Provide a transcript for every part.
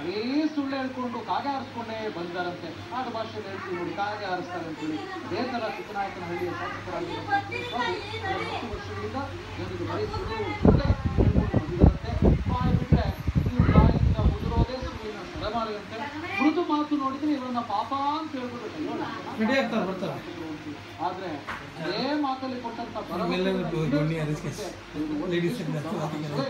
ಬರೀ ಸುಳ್ಳು ಹೇಳ್ಕೊಂಡು ಕಾಗೆ ಆರಿಸ್ಕೊಂಡೇ ಬಂದಾರಂತೆ ಆಡ ಭಾಷೆಯಲ್ಲಿ ಹೇಳ್ತೀವಿ ನೋಡಿ ಕಾಗೆ ಆರಿಸ್ತಾರೆ ಅಂತೇಳಿ ಅದೇ ತರ ಚಿಕ್ಕನಾಯಕನಹಳ್ಳಿಯ ಶಾಸಕರಾಗಿರುವ ಹತ್ತು ವರ್ಷಗಳಿಂದ ಜನರಿಗೆ ಬರೀ ಸುಳ್ಳು ಸುಳ್ಳೇ ಹೇಳ್ಕೊಂಡು ಬಂದಿದ್ದಾರಂತೆ ಬಾಯಿ ಬಿಟ್ರೆ ಇವ್ರ ಬಾಯಿಂದ ಮುದುರೋದೇ ಸುಳ್ಳಿನ ಸರಮಾಲೆಯಂತೆ ಮೃದು ಮಾತು ನೋಡಿದ್ರೆ ಇವರನ್ನ ಪಾಪ ಅಂತ ಹೇಳ್ಬಿಟ್ಟು ಅಯ್ಯೋ, ನಾನು ರೆಡಿ ಆಗ್ತಾರೆ ಬರ್ತಾರೆ ಆದ್ರೆ ಅದೇ ಮಾತಲ್ಲಿ ಕೊಟ್ಟಂತ ಭರವಸೆಗಳನ್ನ ನಿಮ್ಮೆಲ್ಲರಿಗೂ ಈಡೇರಿಸೋಕೆ ಬನ್ನಿ ಅದಕ್ಕೆ ಇವರು ಲೇಡೀಸ್ ಒಂದು ಇದ್ದಾರೆ, ಅದಕ್ಕೆ ಇಲ್ಲ.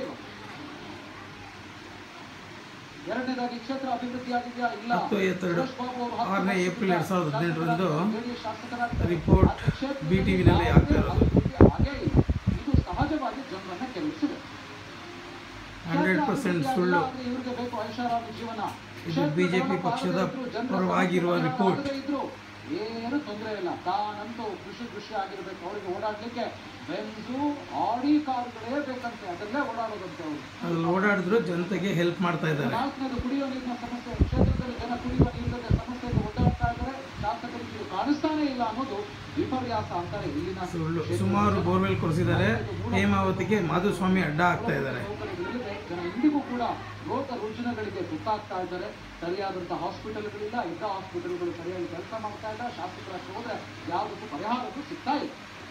ಎರಡನೇದಾಗಿ ಕ್ಷೇತ್ರ ಅಭಿವೃದ್ಧಿ ಆಗಿದೆಯಾ ಇಲ್ಲ ಹತ್ತು ಐವತ್ತೆರಡು ಸುರೇಶ್ ಬಾಬು ಅವರು ಹತ್ತು ಆರನೇ ಏಪ್ರಿಲ್ ಎರಡು ಸಾವಿರದ ಹದಿನೆಂಟರಂದು ಜೆಡಿಎಸ್ ಶಾಸಕರಾಗಿದ್ದಾರೆ. ರಿಪೋರ್ಟ್ ಆದ್ರೆ ಕ್ಷೇತ್ರದಲ್ಲಿ ಬಿ ಟಿವಿನಲ್ಲಿ ಯಾವುದೇ ಆಗ್ತಾ ಇರೋದು ಅಭಿವೃದ್ಧಿ ಆಗೇ ಇಲ್ಲ. ಇದು ಸಹಜವಾಗಿ ಜನರನ್ನ ಕೆರಳಿಸಿದೆ ಹಂಡ್ರೆಡ್ ಪರ್ಸೆಂಟ್ ಸುಳ್ಳು ಆದ್ರೆ ಇವ್ರಿಗೆ ಬೇಕು ಐಷಾರಾಮಿ ಜೀವನ ಇದು ಬಿಜೆಪಿ ಪಕ್ಷದ ಪರವಾಗಿರುವ ರಿಪೋರ್ಟ್ ಇದ್ರು ಏನು ತೊಂದರೆ ಇಲ್ಲ ತಾನಂತೂ ಖುಷಿ ಖುಷಿ ಆಗಿರ್ಬೇಕು ಅವರಿಗೆ ಓಡಾಡ್ಲಿಕ್ಕೆ ಬೆಂಜು ಆಡಿ ಕಾರುಗಳೇ ಬೇಕಂತೆ ಅದರಲ್ಲೇ ಓಡಾಡೋದಂತೆ ಅವರು ಅಲ್ಲಿ ಓಡಾಡಿದ್ರು ಜನತೆಗೆ ಹೆಲ್ಪ್ ಮಾಡ್ತಾ ಇದ್ದಾರೆ ನಾಲ್ಕನೇದು ಕುಡಿಯುವ ನೀರಿನ ಸಮಸ್ಯೆ ಕ್ಷೇತ್ರದಲ್ಲಿ ಜನ ಕುಡಿಯುವ ನೀರಿನ ಸಮಸ್ಯೆಗೆ ಒಡ್ಡಾಡ್ತಾ ಇದ್ದಾರೆ ಶಾಸಕರಿಗೆ ಇದು ಕಾಣಿಸ್ತಾನೆ ಇಲ್ಲ ಅನ್ನೋದು ವಿಪರ್ಯಾಸ ಅಂತಾರೆ ಇಲ್ಲಿನ ಸುಳ್ಳು ಸುಮಾರು ಬೋರ್ವೆಲ್ ಕೊರೆಸಿದ್ದಾರೆ ಹೇಮಾವತಿಗೆ ಮಾಧುಸ್ವಾಮಿ ಅಡ್ಡ ಆಗ್ತಾ ಇದ್ದಾರೆ ಸೌಕರ್ಯಗಳಿಲ್ಲದೆ ಜನ ಇಂದಿಗೂ ಕೂಡ ರೋಗ ರುಜಿನಗಳಿಗೆ ತುತ್ತಾಗ್ತಾ ಇದ್ದಾರೆ ಸರಿಯಾದಂತಹ ಹಾಸ್ಪಿಟಲ್ಗಳಿಲ್ಲ ಇದ್ದ ಹಾಸ್ಪಿಟಲ್ಗಳು ಸರಿಯಾಗಿ ಕೆಲಸ ಮಾಡ್ತಾ ಇಲ್ಲ ಶಾಸಕರ ಹತ್ರ ಹೋದ್ರೆ ಯಾವುದಕ್ಕೂ ಪರಿಹಾರಕ್ಕೂ ಸಿಗ್ತಾ ಇಲ್ಲ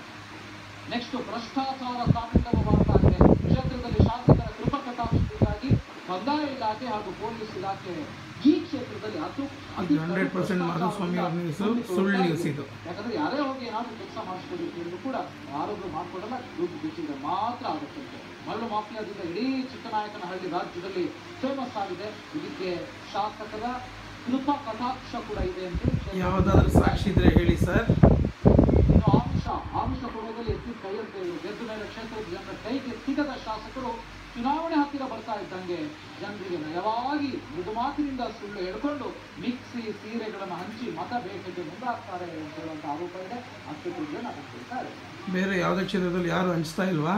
ನೆಕ್ಸ್ಟ್ ಭ್ರಷ್ಟಾಚಾರ ತಾಂಡವ ಮಾಡ್ತಾ ಇದೆ ಕ್ಷೇತ್ರದಲ್ಲಿ ಶಾಸಕರ ಕೃಪಾ ಕಟಾಕ್ಷದಿಂದಾಗಿ ಕಂದಾಯ ಇಲಾಖೆ ಹಾಗೂ ಪೊಲೀಸ್ ಇಲಾಖೆ ಈ ಕ್ಷೇತ್ರದಲ್ಲಿ ಅದು ಅತಿ ಇದು 100% ಮಾಧುಸ್ವಾಮಿ ಅವ್ರ news, ಸುಳ್ಳು news ಇದು. ಯಾಕಂದ್ರೆ ಯಾರೇ ಹೋಗಿ ಏನಾದ್ರು ಕೆಲಸ ಮಾಡಿಸ್ಕೊಬೇಕು ಎಂದು ಕೂಡ ಯಾರೊಬ್ರು ಮಾಡ್ಕೊಡಲ್ಲ ದುಡ್ಡು ಬಿಚ್ಚಿದ್ರೆ ಮಾತ್ರ ಆಗುತ್ತಂತೆ ಮರಳು ಮಾಫಿಯಾದಿಂದ ಇಡೀ ಚಿಕ್ಕನಾಯಕನಹಳ್ಳಿ ರಾಜ್ಯದಲ್ಲಿ ಫೇಮಸ್ ಆಗಿದೆ ಇದಕ್ಕೆ ಶಾಸಕರ ಕೃಪಾ ಕಟಾಕ್ಷ ಕೂಡ ಇದೆ ಅಂತ ಹೇಳಿ ಯಾವುದಾದ್ರೂ ಸಾಕ್ಷಿ ಇದ್ರೆ ಹೇಳಿ ಸರ್ ಇನ್ನು ಆಮಿಷ ಆಮಿಷ ಕೊಡೋದಲ್ಲಿ ಎತ್ತಿದ ಕೈ ಅಂತ ಹೇಳಿ ಗೆದ್ದ ಮೇಲೆ ಕ್ಷೇತ್ರದ ಜನರ ಕೈಗೆ ಸಿಗದ ಶಾಸಕರು ಚುನಾವಣೆ ಹತ್ತಿರ ಬರ್ತಾ ಇದ್ದಂಗೆ ಜನರಿಗೆ ನಯವಾಗಿ ಮೃದು ಮಾತಿನಿಂದ ಸುಳ್ಳು ಹೇಳ್ಕೊಂಡು ಮಿಕ್ಸಿ ಸೀರೆಗಳನ್ನು ಹಂಚಿ ಮತ ಬೇಕೆಂದು ಮುಂದಾಗ್ತಾರೆ ಅಂತ ಹೇಳುವಂತ ಆರೋಪ ಇದೆ ಅಷ್ಟು ಜನ ಹೇಳ್ತಾರೆ ಬೇರೆ ಯಾವುದೇ ಕ್ಷೇತ್ರದಲ್ಲಿ ಯಾರು ಹಂಚ್ತಾ ಇಲ್ವಾ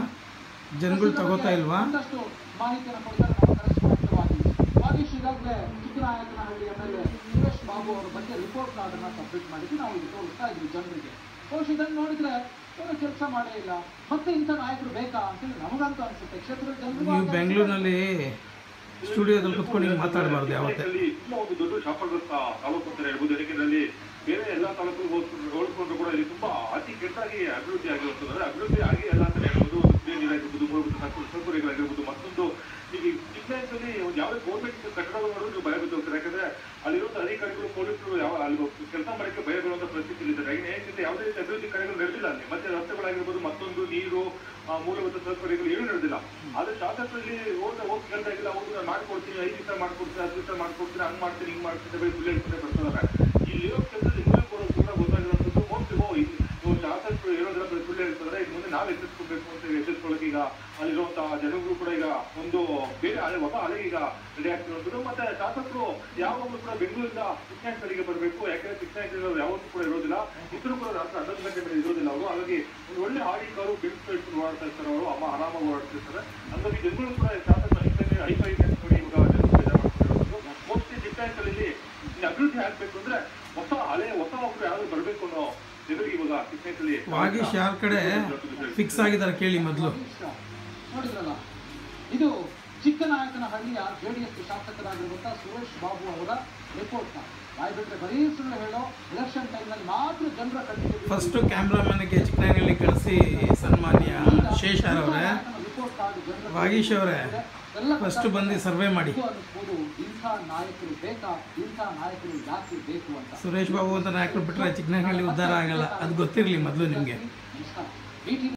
ಜನಗಳು ತಗೋತಾ ಇಲ್ವಾ ಒಂದಷ್ಟು ಮಾಹಿತಿಯನ್ನು ಕೊಡ್ತಾರೆ ನಮ್ಮ ಕರೆಸ್ಪಾಂಡೆಂಟ್ ವಾಗೀಶ್ ವಾಗೀಶ್ ಈಗಾಗಲೇ Chikkanayakanahalli M L A Suresh Babu ಅವರ ಬಗ್ಗೆ ರಿಪೋರ್ಟ್ ಕಾರ್ಡನ್ನ ಸಬ್ಮಿಟ್ ಮಾಡಿದ್ದು ನಾವು ಇದು ತೋರಿಸ್ತಾ ಇದ್ವಿ ಜನರಿಗೆ ಬಹುಶಃ ಇದನ್ನು ನೋಡಿದ್ರೆ ಏನು ಕೆಲಸ ಮಾಡೇ ಇಲ್ಲ ಮತ್ತೆ ಇಂಥ ನಾಯಕರು ಬೇಕಾ ಅಂತೇಳಿ ನಮಗಂತೂ ಅನ್ಸುತ್ತೆ ಕ್ಷೇತ್ರದ ಜನರಿಗೂ ನೀವು ಹಾಗೆ ಬೆಂಗಳೂರಿನಲ್ಲಿ ಸ್ಟುಡಿಯೋದಲ್ಲಿ ಕುತ್ಕೊಂಡು ಹಿಂಗೆ ಮಾತಾಡಬಾರ್ದು ಯಾವತ್ತೇ ಇಲ್ಲಿ ತುಂಬಾ ಒಂದು ದೊಡ್ಡ ಶಾಪಗ್ರಸ್ತ ತಾಲೂಕು ಅಂತ ಹೇಳ್ಬೋದು ಯಾಕೆಂದ್ರೆ ಬೇರೆ ಎಲ್ಲಾ ತಾಲೂಕು ಹೋಲಿಸ್ಕೊಂಡ್ರು ಕೂಡ ಇಲ್ಲಿ ತುಂಬಾ ಅತಿ ಕೆಟ್ಟಾಗಿ ಅಭಿವೃದ್ಧಿ ಆಗಿರುತ್ತದೆ ಅಂದ್ರೆ ಅಭಿವೃದ್ಧಿ ಆಗಿ ಎಲ್ಲ ಅಂತ ಹೇಳ್ಬೋದು ಒಂದು ಕುಡಿಯೋ ನೀರಾಗಿರ್ಬೋದು ಮೂಲಭೂತ ಸೌಕ- ಸೌಕರ್ಯಗಳಾಗಿರ್ಬೋದು ಮತ್ತೊಂದು ಈಗ ಚಿಕ್ಕನಲ್ಲಿ ಒಂದು ಯಾವುದೇ ಗೌರ್ಮೆಂಟ್ ಕಟ್ಟಡಗಳು ನೋಡಿದ್ರು ನೀವು ಭಯ ಬಿದ್ದು ಹೋಗ್ತಾರೆ ಯಾಕಂದ್ರೆ ಅಲ್ಲಿರುವಂತ ಅಧಿಕಾರಿಗಳು ಪೊಲೀಸರು ಯಾವ ಅಲ್ಲಿ ಕೆಲಸ ಮಾಡಕ್ಕೆ ಭಯ ಬೀಳುವಂತ ಪರಿಸ್ಥಿತಿ ಇದ್ದಾರೆ ಈಗ ಏನಿದೆ ಯಾವುದೇ ರೀತಿ ಅಭಿವೃದ್ಧಿ ಕಾರ್ಯಗಳು ನಡೆದಿಲ್ಲ ಅಲ್ಲಿ ಮತ್ತೆ ರಸ್ತೆಗಳಾಗಿರ್ಬೋದು ಮತ್ತೊಂದು ನೀರು ಆ, ಮೂಲಭೂತ ಸೌಕರ್ಯಗಳು ಏನೂ ನಡೆದಿಲ್ಲ ಆದ್ರೆ ಶಾಸಕರಲ್ಲಿ ಹೋದ ಹೋಗಿ ಕೇಳ್ತಾ ಇಲ್ಲ ಹೋಗಿ ನಾನು ಮಾಡ್ಕೊಡ್ತೀನಿ ಐದು ದಿವಸ ಮಾಡ್ಕೊಡ್ತೀನಿ ಹತ್ತು ದಿವಸ ಮಾಡ್ಕೊಡ್ತೀನಿ ಹಂಗ್ ಮಾಡ್ತೀನಿ ಹಿಂಗ್ ಮಾಡ್ತೀನಿ ಬರೀ ಸುಳ್ಳು ಹೇಳ್ಕೊಂಡೆ ಬರ್ತಾರೆ ಇಲ್ಲಿರೋ ಕ್ಷೇತ್ರದಲ್ಲಿ ಇನ್ನೂ ಕೂಡ ಕೂಡ ಗೊತ್ತಾಗಿರೋಂಥದ್ದು ಹೋಗ್ತೀವೋ ನೀವು ಶಾಸಕರು ಹೇಳೋದ್ರ ಬರೀ ಸುಳ್ಳು ಹೇಳ್ತಾರೆ ಇನ್ನು ಮುಂದೆ ನಾವು ಎಚ್ಚರಿಸ್ಕೊಬೇಕು ಅಂತ ಎಚ್ಚರಿಸ್ಕೊಳ್ಳೋಕೆ ಈಗ ಅಲ್ಲಿರುವಂತಹ ಜನಗಳು ಕೂಡ ಈಗ ಒಂದು ಬೇರೆ ಅಲೆ ಹೊಸ ಅಲೆಗೆ ಈಗ ರೆಡಿ ಆಗ್ತಿರುವಂಥದ್ದು ಮತ್ತೆ ಶಾಸಕರು ಯಾವಾಗಲೂ ಕೂಡ ಬೆಂಗಳೂರಿಂದ ಕೃಷ್ಣಾಂಕರಿಗೆ ಬರಬೇಕು ಯಾಕಂದ್ರೆ ಕೃಷ್ಣಾಂಕರಿಗೆ ಯಾವತ್ತೂ ಕೂಡ ಇರೋದಿಲ್ಲ ಇದ್ರು ಕೂಡ ರಾತ್ರಿ ಹನ್ನೊಂದು ಗಂಟೆ ಮೇಲೆ ಇರೋದಿಲ್ಲ ಅವರು ಹಾಗಾಗಿ ಒಂದು ಒಳ್ಳೆ ಆಡಿ ಕಾರು ಬೆಂಕಿ ಇಟ್ಕೊಂಡು ಓಡಾಡ್ತಾ ಇರ್ತಾರೆ ಅವರು ಅಮ್ಮ ಆರಾಮಾಗಿ ಓಡಾಡ್ತಿರ್ತಾರೆ ಹಂಗಾಗಿ ಜನಗಳು ಕೂಡ ಶಾಸಕ ಐಫೈ ನೋಡಿ ಇವಾಗ ಜನರು ಬೇಜಾರು ಮಾಡ್ಕೊಂಡಿರೋದು ಮೋಸ್ಟ್ಲಿ ಚಿಕ್ಕಂಕಲಲ್ಲಿ ಇನ್ನು ಅಭಿವೃದ್ಧಿ ಆಗ್ಬೇಕು ಅಂದ್ರೆ ಹೊಸ ಹಳೆ ಹೊಸ ಒಬ್ರು ಯಾರು ಬರಬೇಕು ಅನ್ನೋ ಜನರಿಗೆ ಇವಾಗ ಚಿಕ್ಕಂಕಲಿ ವಾಗೀಶ್ ಯಾರ ಕಡೆ ಫಿಕ್ಸ್ ಆಗಿದ್ದಾರೆ ಕೇಳಿ ಮೊದಲು ಇಷ್ಟ. ನೋಡಿದ್ರಲ್ಲ ಇದು ಚಿಕ್ಕನಾಯಕನಹಳ್ಳಿಯ ಜೆಡಿಎಸ್ ಶಾಸಕರಾಗಿರುವಂತಹ ಸುರೇಶ್ ಬಾಬು ಅವರ ರಿಪೋರ್ಟ್ ಬಾಯ್ ಬಿಟ್ರೆ ಬರೀ ಸುಳ್ಳು ಹೇಳೋ ಎಲೆಕ್ಷನ್ ಟೈಮ್ನಲ್ಲಿ ಮಾತ್ರ ಜನರ ಕಣ್ಣಿಗೆ ಬಿದ್ದು ಫಸ್ಟು ಕ್ಯಾಮ್ರಾಮನ್ಗೆ ಚಿಕ್ಕನಹಳ್ಳಿ ಕಳಿಸಿ ಸನ್ಮಾನ್ಯ ಶೇಷಾರ್ ಅವರೇ ರಿಪೋರ್ಟ್ ಕಾರ್ಡ್ ಜನರ ವಾಗೀಶ್ ಅವರೇ ಎಲ್ಲ ಫಸ್ಟ್ ಬಂದು ಸರ್ವೆ ಮಾಡಿ ಇದು ಅನ್ನಿಸ್ಬೋದು ಇಂಥ ನಾಯಕರು ಬೇಕಾ ಇಂಥ ನಾಯಕರು ಯಾಕೆ ಬೇಕು ಅಂತ ಸುರೇಶ್ ಬಾಬು ಅಂತ ನಾಯಕರು ಬಿಟ್ಟರೆ ಚಿಕ್ಕನಹಳ್ಳಿ ಉದ್ಧಾರ ಆಗಲ್ಲ ಅದು ಗೊತ್ತಿರಲಿ ಮೊದಲು ನಿಮಗೆ ನಮಸ್ಕಾರ BTV